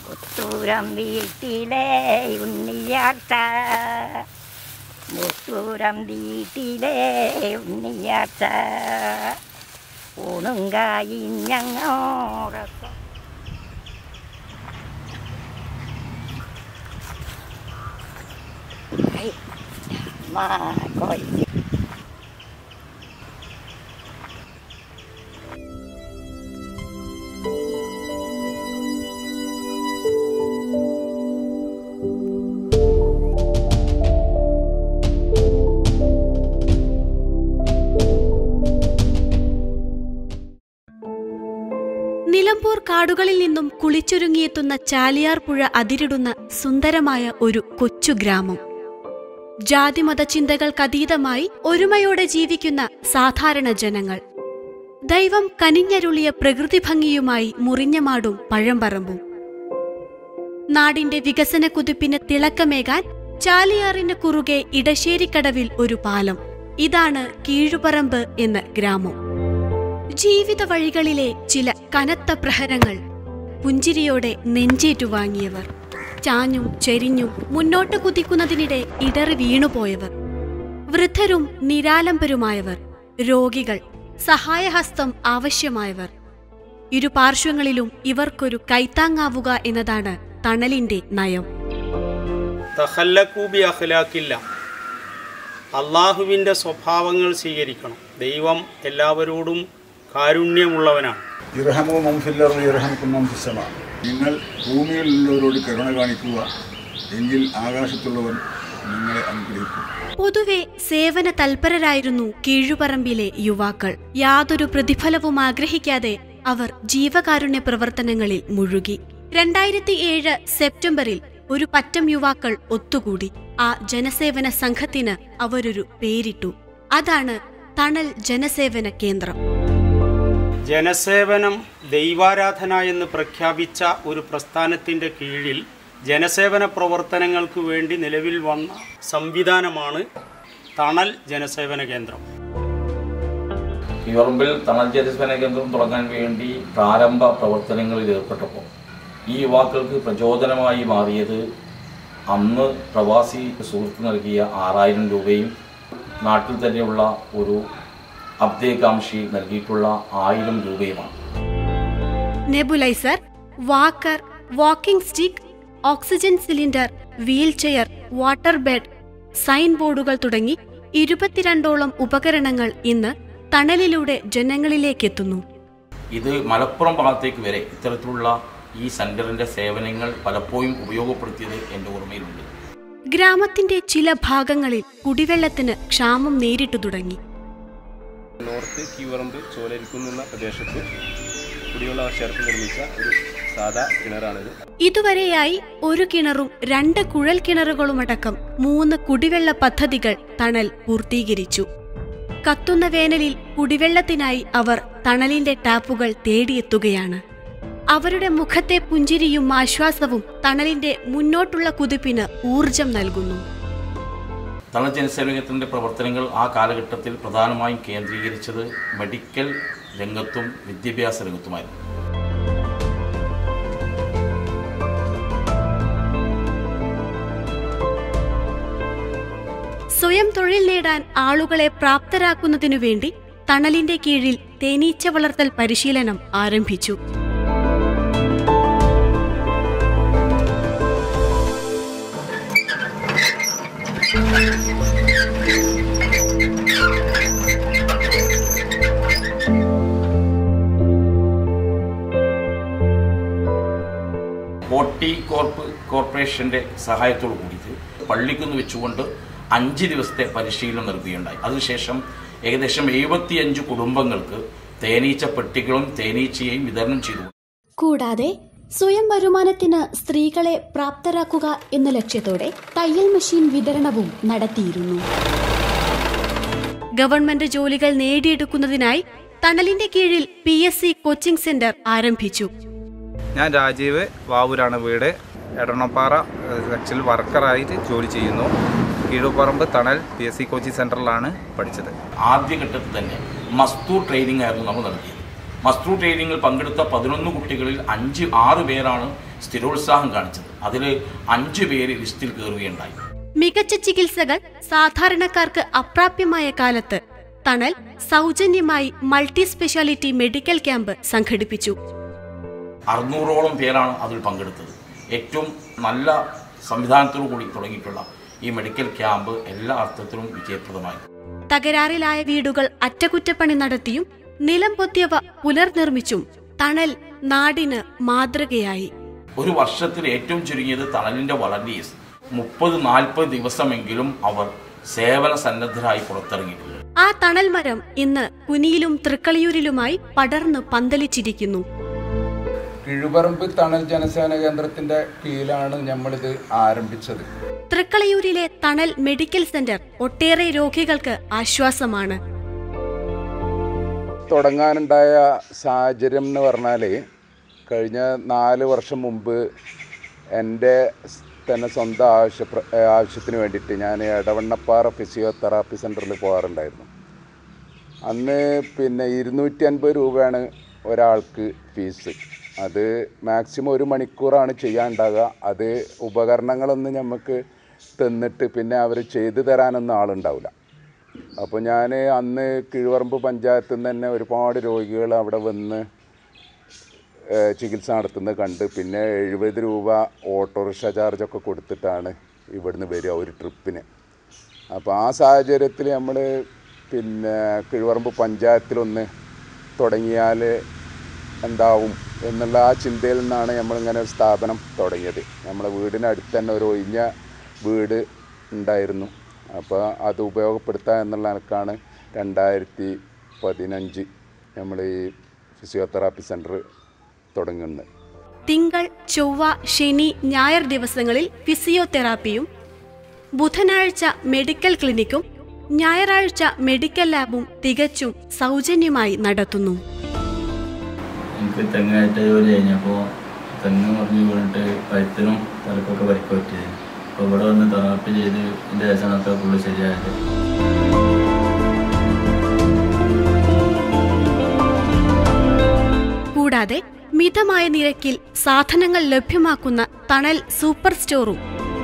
പുത്തൂരം വീട്ടിലെ ഉണ്ണിയാട്ട മുത്തൂരം വീട്ടിലെ ഉണ്ണിയാട്ട ഊണും കായും ഞങ്ങോടൊപ്പം Ay, ma, coi. നിലമ്പൂർ കാടുകളിൽ നിന്നും കുളിച്ചൊരുങ്ങിയെത്തുന്ന ചാലിയാർ പുഴ അതിരിടുന്ന സുന്ദരമായ ഒരു കൊച്ചു ഗ്രാമം ജാതിമത ചിന്തകൾക്കതീതമായി ഒരുമയോടെ ജീവിക്കുന്ന സാധാരണ ജനങ്ങൾ ദൈവം കനിഞ്ഞരുളിയ പ്രകൃതി ഭംഗിയുമായി മുറിഞ്ഞമാടും പഴംപറമ്പും നാടിന്റെ വികസന കുതിപ്പിന് തിളക്കമേകാൻ ചാലിയാറിന് കുറുകെ ഇടശ്ശേരിക്കടവിൽ ഒരു പാലം ഇതാണ് കീഴുപറമ്പ് എന്ന ഗ്രാമം ജീവിത വഴികളിലെ ചില കനത്ത പ്രഹരങ്ങൾ പുഞ്ചിരിയോടെ നെഞ്ചേറ്റുവാങ്ങിയവർ ചാഞ്ഞും ചെരിഞ്ഞും മുന്നോട്ട് കുതിക്കുന്നതിനിടെ ഇടറി വീണുപോയവർ വൃദ്ധരും നിരാലംബരുമായവർ രോഗികൾ സഹായഹസ്തം ആവശ്യമായവർ ഇരു പാർശ്വങ്ങളിലും ഇവർക്കൊരു കൈത്താങ്ങാവുക എന്നതാണ് തണലിന്റെ നയം തഹല്ലക്കൂബി അഖ്ലാക്കില്ല അള്ളാഹുവിൻ്റെ സ്വഭാവങ്ങൾ സ്വീകരിക്കണം ദൈവം എല്ലാവരോടും കാരുണ്യമുള്ളവനാണ് ഇർഹമോ മംഫില്ലർ ഇർഹമക്കും മംഫിസമ നിങ്ങൾ ഭൂമിയിലുള്ളവരോട് കരുണ കാണിക്കുക എങ്കിൽ ആകാശത്തുള്ളവൻ നിങ്ങളെ അനുഗ്രഹിക്കും പൊതുവെ സേവന തൽപരരായിരുന്നു കീഴുപറമ്പിലെ യുവാക്കൾ യാതൊരു പ്രതിഫലവും ആഗ്രഹിക്കാതെ അവർ ജീവകാരുണ്യ പ്രവർത്തനങ്ങളിൽ മുഴുകി രണ്ടായിരത്തി ഏഴ് സെപ്റ്റംബറിൽ ഒരു പറ്റം യുവാക്കൾ ഒത്തുകൂടി ആ ജനസേവന സംഘത്തിന് അവരൊരു പേരിട്ടു അതാണ് തണൽ ജനസേവന കേന്ദ്രം ജനസേവനം ദൈവാരാധന എന്ന് പ്രഖ്യാപിച്ച ഒരു പ്രസ്ഥാനത്തിൻ്റെ കീഴിൽ ജനസേവന പ്രവർത്തനങ്ങൾക്ക് വേണ്ടി നിലവിൽ വന്ന സംവിധാനമാണ് തണൽ ജനസേവന കേന്ദ്രം യുറമ്പിൽ തണൽ ജലസേന കേന്ദ്രം തുടങ്ങാൻ വേണ്ടി പ്രാരംഭ പ്രവർത്തനങ്ങളിൽ ഏർപ്പെട്ടപ്പോൾ ഈ യുവാക്കൾക്ക് പ്രചോദനമായി മാറിയത് അന്ന് പ്രവാസി സുഹൃത്ത് നൽകിയ ആറായിരം രൂപയും നാട്ടിൽ തന്നെയുള്ള ഒരു അബ്ദേകാംക്ഷി നൽകിയിട്ടുള്ള ആയിരം രൂപയുമാണ് nebuliser walker walking stick oxygen cylinder wheelchair water bed sign ബോർഡുകൾ തുടങ്ങി ഇരുപത്തിരണ്ടോളം ഉപകരണങ്ങൾ ഇന്ന് തണലിലൂടെ ജനങ്ങളിലേക്കെത്തുന്നു ഇത് മലപ്പുറം ഭാഗത്തേക്ക് വരെ ഇത്തരത്തിലുള്ള ഈ സെന്ററിന്റെ സേവനങ്ങൾ പലപ്പോഴും ഉപയോഗപ്പെടുത്തിയത് എൻ്റെ ഓർമ്മയിലുണ്ട് ഗ്രാമത്തിന്റെ ചില ഭാഗങ്ങളിൽ കുടിവെള്ളത്തിന് ക്ഷാമം നേരിട്ടു തുടങ്ങി നോർത്ത് കീവറമ്പ് ചോലരിക്കുന്ന് എന്ന പ്രദേശത്ത് കുടിവെള്ള ആവശ്യാർത്ഥം നിർമ്മിച്ച ഒരു സാധാ കിണറാണിത് ഇതുവരെയായി ഒരു കിണറും രണ്ട് കുഴൽ കിണറുകളുമടക്കം മൂന്ന് കുടിവെള്ള പദ്ധതികൾ തണൽ പൂർത്തീകരിച്ചു കത്തുന്ന വേനലിൽ കുടിവെള്ളത്തിനായി അവർ തണലിന്റെ ടാപ്പുകൾ തേടിയെത്തുകയാണ് അവരുടെ മുഖത്തെ പുഞ്ചിരിയും ആശ്വാസവും തണലിന്റെ മുന്നോട്ടുള്ള കുതിപ്പിന് ഊർജം നൽകുന്നു തണൽ ജനസേവനത്തിൻ്റെ പ്രവർത്തനങ്ങൾ ആ കാലഘട്ടത്തിൽ പ്രധാനമായും കേന്ദ്രീകരിച്ചത് മെഡിക്കൽ രംഗത്തും വിദ്യാഭ്യാസ രംഗത്തുമായിരുന്നു സ്വയം തൊഴിൽ നേടാൻ ആളുകളെ പ്രാപ്തരാക്കുന്നതിനു വേണ്ടി തണലിന്റെ കീഴിൽ തേനീച്ച വളർത്തൽ പരിശീലനം ആരംഭിച്ചു ഹോർട്ടി കോർപ്പ് കോർപ്പറേഷന്റെ സഹായത്തോടു കൂടിയിട്ട് പള്ളിക്കുന്ന് വെച്ചുകൊണ്ട് അഞ്ച് ദിവസത്തെ പരിശീലനം നൽകുകയുണ്ടായി അതിനുശേഷം ഏകദേശം എഴുപത്തിയഞ്ച് കുടുംബങ്ങൾക്ക് തേനീച്ച പെട്ടികളും തേനീച്ചയെയും വിതരണം ചെയ്തു കൂടാതെ സ്വയം വരുമാനത്തിന് സ്ത്രീകളെ പ്രാപ്തരാക്കുക എന്ന ലക്ഷ്യത്തോടെ തയ്യൽ മെഷീൻ വിതരണവും നടത്തിയിരുന്നു ഗവൺമെന്റ് ജോലികൾ നേടിയെടുക്കുന്നതിനായി തണലിന്റെ കീഴിൽ P S C coaching centre ആരംഭിച്ചു ഞാൻ രാജീവ് വാവൂരാണ് വീട് എടണപ്പാറ സെക്ഷനിൽ വർക്കറായിട്ട് ജോലി ചെയ്യുന്നു Keezhuparamba Thanal P S C coaching സെൻറ്ററിലാണ് പഠിച്ചത് ആദ്യഘട്ടത്തിൽ തന്നെ മസ്തൂർ ട്രെയിനിങ് ആയിരുന്നു നമ്മൾ നൽകിയത് മസ്ത്രൂ ട്രെയിനിങ്ങിൽ പങ്കെടുത്ത പതിനൊന്ന് കുട്ടികളിൽ അഞ്ച് ആറ് പേരാണ് സ്ഥിരോത്സാഹം കാണിച്ചത് അതിൽ അഞ്ച് പേര് ലിസ്റ്റിൽ കയറുകയുണ്ടായി മികച്ച ചികിത്സകൾ സാധാരണക്കാർക്ക് അപ്രാപ്യമായ കാലത്ത് തണൽ സൗജന്യമായി മൾട്ടി സ്പെഷ്യാലിറ്റി മെഡിക്കൽ ക്യാമ്പ് സംഘടിപ്പിച്ചു അറുന്നൂറോളം പേരാണ് അതിൽ പങ്കെടുത്തത് ഏറ്റവും നല്ല സംവിധാനത്തോടു കൂടി തുടങ്ങിയിട്ടുള്ള ഈ മെഡിക്കൽ ക്യാമ്പ് എല്ലാ അർത്ഥത്തിലും വിജയപ്രദമായി തകരാറിലായ വീടുകൾ അറ്റകുറ്റപ്പണി നടത്തിയും നിലം പൊത്തിയവ പുനർനിർമ്മിച്ചും തണൽ നാടിന് മാതൃകയായി ഒരു വർഷത്തിൽ ഏറ്റവും ചുരുങ്ങിയത് തണലിന്റെ വളണ്ടിയേഴ്സ് മുപ്പത് നാൽപ്പത് ദിവസമെങ്കിലും അവർ സേവന സന്നദ്ധരായി പുറത്തിറങ്ങിയിട്ടുണ്ട് ആ തണൽ മരം ഇന്ന് കുനിയിലും തൃക്കളിയൂരിലുമായി പടർന്ന് പന്തലിച്ചിരിക്കുന്നു കിഴുപറമ്പ് തണൽ ജനസേന കേന്ദ്രത്തിന്റെ കീഴിലാണ് നമ്മളിത് ആരംഭിച്ചത് തൃക്കളയൂരിലെ തണൽ മെഡിക്കൽ സെന്റർ ഒട്ടേറെ രോഗികൾക്ക് ആശ്വാസമാണ് തുടങ്ങാനുണ്ടായ സാഹചര്യം എന്ന് പറഞ്ഞാൽ കഴിഞ്ഞ നാല് വർഷം മുമ്പ് എൻ്റെ തന്നെ സ്വന്തം ആവശ്യ ആവശ്യത്തിന് വേണ്ടിയിട്ട് ഞാൻ എടവണ്ണപ്പാറ ഫിസിയോതെറാപ്പി സെൻറ്ററിൽ പോകാറുണ്ടായിരുന്നു അന്ന് പിന്നെ ഇരുന്നൂറ്റി അൻപത് രൂപയാണ് ഒരാൾക്ക് ഫീസ് അത് മാക്സിമം ഒരു മണിക്കൂറാണ് ചെയ്യാനുണ്ടാകുക അത് ഉപകരണങ്ങളൊന്നും നമുക്ക് തന്നിട്ട് പിന്നെ അവർ ചെയ്തു തരാനൊന്നും ആളുണ്ടാവില്ല അപ്പോൾ ഞാൻ അന്ന് കിഴുവറമ്പ് പഞ്ചായത്തിൽ നിന്ന് തന്നെ ഒരുപാട് രോഗികൾ അവിടെ വന്ന് ഏഹ് ചികിത്സ നടത്തുന്നത് കണ്ട് പിന്നെ എഴുപത് രൂപ ഓട്ടോറിക്ഷ ചാർജൊക്കെ കൊടുത്തിട്ടാണ് ഇവിടുന്ന് വരിക ഒരു ട്രിപ്പിന് അപ്പോൾ ആ സാഹചര്യത്തിൽ നമ്മൾ പിന്നെ കിഴുവറമ്പ് പഞ്ചായത്തിലൊന്ന് തുടങ്ങിയാൽ എന്താവും എന്നുള്ള ആ ചിന്തയിൽ നിന്നാണ് നമ്മളിങ്ങനെ ഒരു സ്ഥാപനം തുടങ്ങിയത് നമ്മളെ വീടിനടുത്ത് തന്നെ ഒരു ഒഴിഞ്ഞ വീട് ഉണ്ടായിരുന്നു അപ്പോൾ അത് ഉപയോഗപ്പെടുത്തുക എന്നുള്ള കണക്കാണ് രണ്ടായിരത്തി പതിനഞ്ച് നമ്മൾ ഈ ഫിസിയോതെറാപ്പി സെൻറ്റർ തുടങ്ങുന്നത് തിങ്കൾ ചൊവ്വ ശനി ഞായർ ദിവസങ്ങളിൽ ഫിസിയോതെറാപ്പിയും ബുധനാഴ്ച മെഡിക്കൽ ക്ലിനിക്കും ഞായറാഴ്ച മെഡിക്കൽ ലാബും തികച്ചും സൗജന്യമായി നടത്തുന്നു എനിക്ക് തെങ്ങായിട്ട് ജോലി കഴിഞ്ഞപ്പോൾ തെങ്ങ് മറിഞ്ഞ് വീണിട്ട് കഴുത്തിനും തലക്കൊക്കെ പരിക്ക് പറ്റിയത് അപ്പോൾ ഇവിടെ വന്ന് തെറാപ്പി ചെയ്ത് എൻ്റെ ശേഷമൊക്കെ ഫുള്ള് ശരിയായത് കൂടാതെ മിതമായ നിരക്കിൽ സാധനങ്ങൾ ലഭ്യമാക്കുന്ന തണൽ സൂപ്പർ സ്റ്റോറും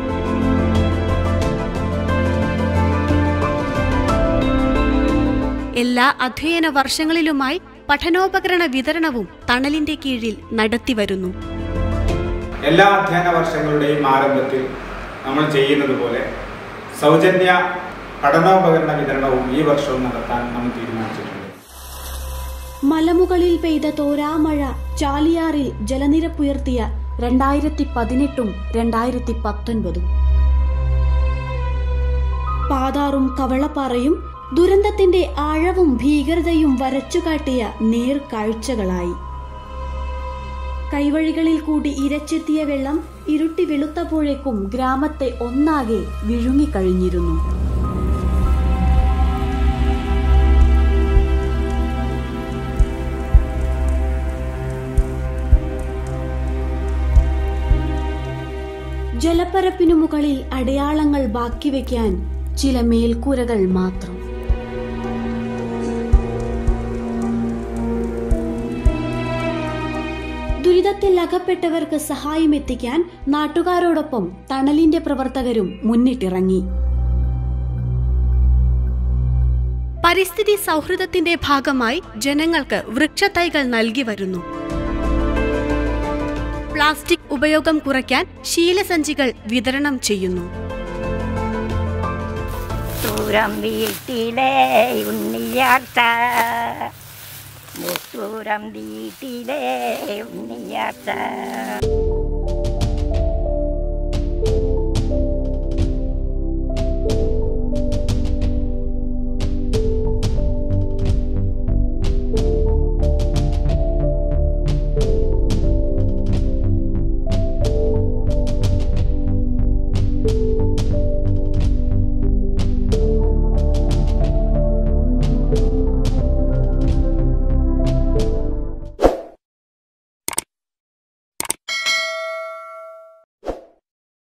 എല്ലാ അധ്യയന വർഷങ്ങളിലുമായി പഠനോപകരണ വിതരണവും തണലിന്റെ കീഴിൽ നടത്തിവരുന്നു എല്ലാ അധ്യയന വർഷങ്ങളുടെയും ആരംഭത്തിൽ നമ്മൾ ചെയ്യുന്നത് പോലെ സൗജന്യ പഠനോപകരണ വിതരണവും ഈ വർഷവും നടത്താൻ നമ്മൾ തീരുമാനിച്ചിട്ടുണ്ട് മലമുകളിൽ പെയ്ത തോരാമഴ ചാലിയാറിൽ ജലനിരപ്പുയർത്തിയ രണ്ടായിരത്തി പതിനെട്ടും രണ്ടായിരത്തി പത്തൊൻപതും പാതാറും കവളപ്പാറയും ദുരന്തത്തിന്റെ ആഴവും ഭീകരതയും വരച്ചുകാട്ടിയ നേർക്കാഴ്ചകളായി കൈവഴികളിൽ കൂടി ഇരച്ചെത്തിയ വെള്ളം ഇരുട്ടി വെളുത്തപ്പോഴേക്കും ഗ്രാമത്തെ ഒന്നാകെ വിഴുങ്ങിക്കഴിഞ്ഞിരുന്നു ജലപ്പരപ്പിനു മുകളിൽ അടയാളങ്ങൾ ബാക്കി വയ്ക്കാൻ ചില മേൽക്കൂരകൾ മാത്രം ദുരിതത്തിൽ അകപ്പെട്ടവർക്ക് സഹായമെത്തിക്കാൻ നാട്ടുകാരോടൊപ്പം തണലിന്റെ പ്രവർത്തകരും മുന്നിട്ടിറങ്ങി പരിസ്ഥിതി സൗഹൃദത്തിന്റെ ഭാഗമായി ജനങ്ങൾക്ക് വൃക്ഷത്തൈകൾ നൽകി വരുന്നു പ്ലാസ്റ്റിക് ഉപയോഗം കുറയ്ക്കാൻ ശീലസഞ്ചികൾ വിതരണം ചെയ്യുന്നു മുത്തൂരം വീട്ടിലെ ഉണ്ണിയാട്ട മുത്തൂരം വീട്ടിലെ ഉണ്ണിയാട്ട